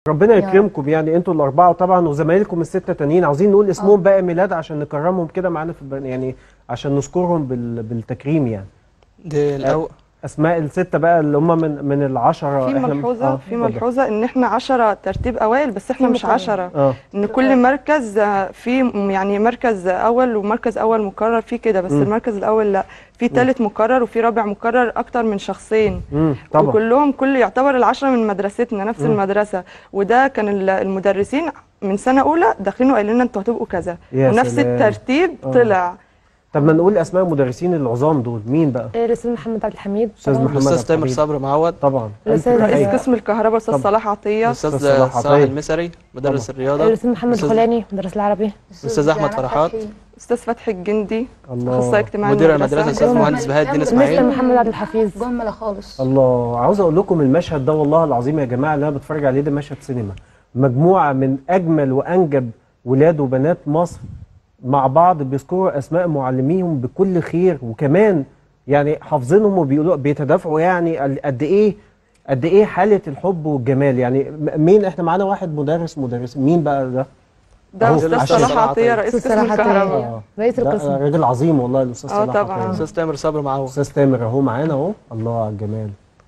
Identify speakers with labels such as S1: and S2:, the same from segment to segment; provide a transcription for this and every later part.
S1: ربنا
S2: يا رب.
S1: يكرمكم يعني انتوا الاربعه طبعا وزمايلكم السته تانيين عاوزين نقول اسمهم بقى ميلاد عشان نكرمهم كده معانا في البرنامج يعني عشان نذكرهم بال... بالتكريم يعني
S3: دي الأول
S1: اسماء السته بقى اللي هم من من العشره
S4: في
S1: إحنا-
S4: ملحوظة
S1: آه،
S4: في
S1: اتفضل.
S4: ملحوظة ان احنا عشرة ترتيب اوائل بس احنا
S2: في
S4: مش
S2: مقرر.
S4: عشرة
S1: اه
S4: ان كل مركز آه، في م- يعني مركز اول ومركز اول مكرر في كده بس
S1: مم.
S4: المركز الاول لا في ثالث مكرر وفي رابع مكرر اكتر من شخصين
S1: امم طبعا
S4: وكلهم كل يعتبر العشرة من مدرستنا نفس
S1: مم.
S4: المدرسة وده كان ال- المدرسين من سنة أولى داخلين وقايلين لنا انتوا هتبقوا كذا
S1: يا
S4: ونفس
S1: سلام.
S4: الترتيب
S1: آه.
S4: طلع
S1: طب ما نقول اسماء المدرسين العظام دول مين بقى
S2: الاستاذ محمد عبد الحميد
S1: أستاذ
S2: طبعاً.
S1: محمد
S3: الأستاذ
S1: عبد
S3: تامر
S1: الحميد.
S3: صبري معوض
S1: طبعا
S2: الأستاذ-
S4: رئيس
S2: أيوة.
S4: قسم الكهرباء أستاذ
S1: طبعا.
S4: صلاح عطية
S3: الأستاذ
S1: أستاذ صلاح
S3: صلاح
S1: عطية.
S3: المسري مدرس الرياضة
S2: الاستاذ محمد
S3: أستاذ-
S2: الخولاني مدرس العربي
S3: الأستاذ أحمد فرحات
S4: أستاذ فتحي الجندي
S1: الله
S4: أخصائي اجتماعي
S3: مدير
S4: المدرسة.
S3: المدرسة أستاذ
S2: أيوة.
S3: مهندس بهاء الدين
S2: مستر
S3: إسماعيل
S2: محمد عبد الحفيظ
S5: جملة خالص
S1: الله عاوز اقول لكم المشهد ده والله العظيم يا جماعه اللي انا بتفرج عليه ده مشهد سينما مجموعه من اجمل وانجب ولاد وبنات مصر مع بعض بيذكروا اسماء معلميهم بكل خير وكمان يعني حافظينهم وبيقولوا بيتدافعوا يعني ال- قد ايه قد ايه حاله الحب والجمال يعني م- مين احنا معانا واحد مدرس مدرس مين بقى ده
S4: ده
S1: أهو،
S4: أستاذ
S1: عشان
S4: صلاح
S3: صلاح
S4: عطية
S3: عطية.
S4: رئيس
S2: أستاذ
S4: قسم
S2: صلاح عطية.
S4: الكهرباء
S1: آه.
S2: رئيس
S1: ده
S2: القسم
S1: راجل عظيم والله الاستاذ
S4: آه،
S1: صلاح
S4: طبعاً.
S1: عطية.
S3: الأستاذ تامر صبري معوض
S1: استاذ تامر اهو معانا اهو الله على الجمال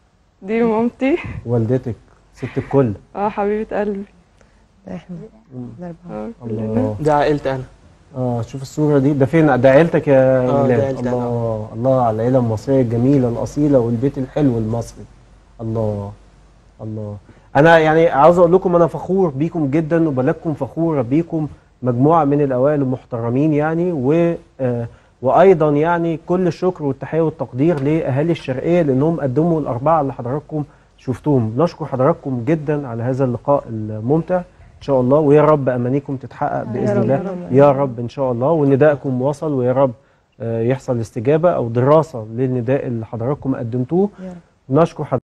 S4: دي مامتي
S1: والدتك ست الكل
S4: اه حبيبة قلبي
S2: احنا الأربعة.
S4: اه
S1: الله
S3: دي عائلتي أنا
S1: اه شوف الصورة دي ده فين ده عيلتك يا
S3: آه، ده
S1: ميلاد
S3: عيلتي أنا.
S1: الله الله على العيلة المصرية الجميلة الأصيلة والبيت الحلو المصري الله الله أنا يعني عاوز أقول لكم أنا فخور بيكم جدا وبلدكم فخورة بيكم مجموعة من الأوائل المحترمين يعني و آه وأيضا يعني كل الشكر والتحية والتقدير لأهالي الشرقية لأنهم قدموا الأربعة اللي حضراتكم شفتوهم نشكر حضراتكم جدا على هذا اللقاء الممتع إن شاء الله ويا رب أمانيكم تتحقق بإذن
S2: رب،
S1: الله
S2: يا رب.
S1: يا رب ان شاء الله وندائكم وصل ويا رب آه، يحصل استجابه او دراسه للنداء اللي حضراتكم قدمتوه
S2: يا رب.
S1: نشكر حضراتكم